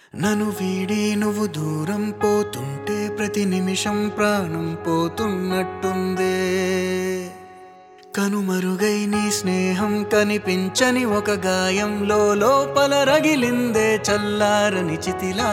నన్ను వీడి నువ్వు దూరం పోతుంటే ప్రతి నిమిషం ప్రాణం పోతున్నట్టుందే కనుమరుగై నీ స్నేహం కనిపించని ఒక గాయంలో లోపల రగిలిందే చల్లారని చితిలా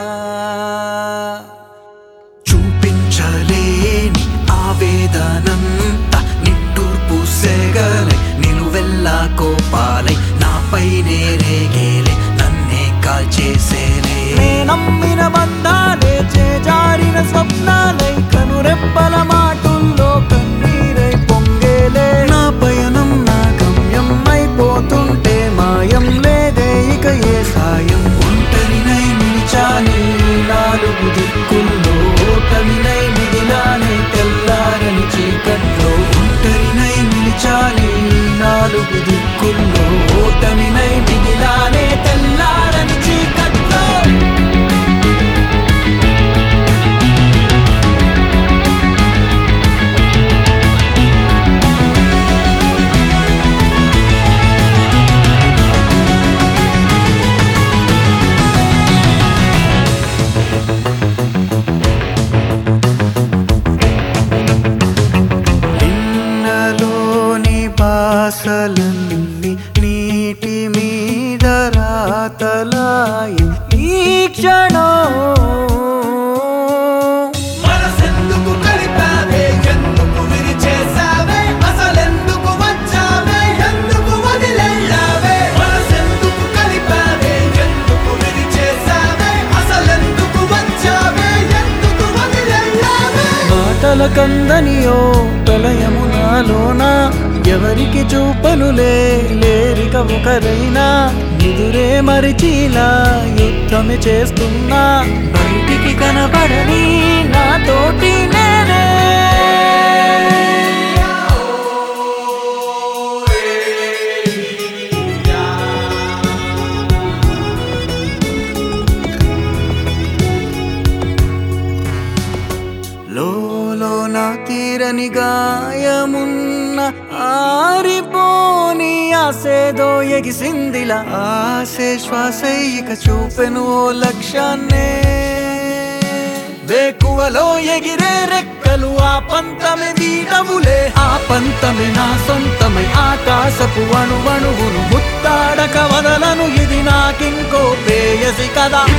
చూపించలేని ఆవేదనంత నిట్టూర్పు సెగలై నిలువెల్లా కోపాలై నాపైనే రేగేలే నన్నే కాల్చేసేలే నమ్మిన బంధాలే చేజారిన స్వప్నాలై కనురెప్పల మాటుల్లో కన్నీరై పొంగేలే నా పయనం నా గమ్యం అయిపోతుంటే మాయం లేదే ఇక ఏ సాయం ఒంటరినై నిలిచాని నాలుగు దిక్కుల్లో ఓటమినై మిగిలానే తెల్లారని చీకట్లో ఒంటరినై నిలిచాని నాలుగు దిక్కుల్లో ఓటమినై మిగిలానే తెల్లారని చీకట్లో నిన్నలోని పాసలన్నీ నీటి మీద రాతలాయి ఈ క్షణం మనసెందుకు కలిపావే ఎందుకు విరిచేసావే అసలెందుకు వచ్చావే ఎందుకు వదిలేళ్ళావే మనసెందుకు కలిపావే ఎందుకు విరిచేసావే అసలెందుకు వచ్చావే ఎందుకు వదిలేళ్ళావే మాటల కందనియో ప్రళయము నాలోన ఎవరికి చూపనులే లేరిక ఒకరైనా ఎదురే మరిచిలా యుద్ధమే చేస్తున్నా బయటికి కనబడని నాతోటి నేనే లోలో నా తీరని గాయమున్న ఆరిపోని ఆసేదో ఎగిసిందిలా ఆసే శ్వాసై ఇక చూపెను ఓ లక్ష్యాన్నే వేకువలో ఎగిరే రెక్కలు ఆ పంతమే వీడవులే ఆ పంతమే నా సొంతమై ఆకాశపు అణువణువును ముత్తాడక వదలను ఇది నాకింకో ప్రేయసి కదా